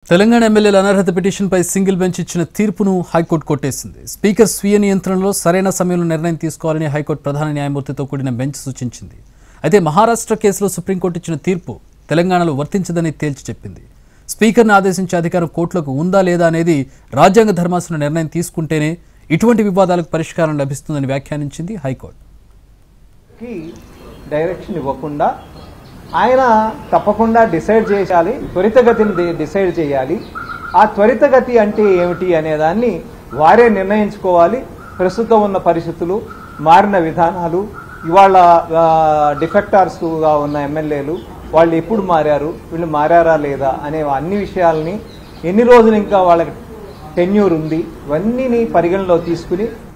తెలంగాణ ఎమ్మెల్యేల అనర్హత పిటిషన్పై సింగిల్ బెంచ్ ఇచ్చిన తీర్పును హైకోర్టు కొట్టేసింది స్పీకర్ స్వీయ నియంత్రణలో సరైన సమయంలో నిర్ణయం తీసుకోవాలని హైకోర్టు ప్రధాన న్యాయమూర్తితో కూడిన బెంచ్ సూచించింది అయితే మహారాష్ట్ర కేసులో సుప్రీంకోర్టు ఇచ్చిన తీర్పు తెలంగాణలో వర్తించదని తేల్చి చెప్పింది స్పీకర్ను ఆదేశించే అధికారం కోర్టులకు ఉందా లేదా అనేది రాజ్యాంగ ధర్మాసనం నిర్ణయం తీసుకుంటేనే ఇటువంటి వివాదాలకు పరిష్కారం లభిస్తుందని వ్యాఖ్యానించింది హైకోర్టు కి డైరెక్షన్ ఇవ్వకుండా ఆయన తప్పకుండా డిసైడ్ చేయాలి త్వరితగతిని డి- డిసైడ్ చేయాలి ఆ త్వరితగతి అంటే ఏమిటి అనే దాన్ని వారే నిర్ణయించుకోవాలి ప్రస్తుతం ఉన్న పరిస్థితులు మారిన విధానాలు ఇవాళ ఆ, డిఫెక్టార్స్గా ఉన్న ఎమ్మెల్యేలు వాళ్ళు ఎప్పుడు మారారు వీళ్ళు మారారా లేదా అనే అన్ని విషయాల్ని ఎన్ని రోజులు ఇంకా వాళ్ళకి టెన్యూర్ ఉంది ఇవన్నీ పరిగణలో తీసుకుని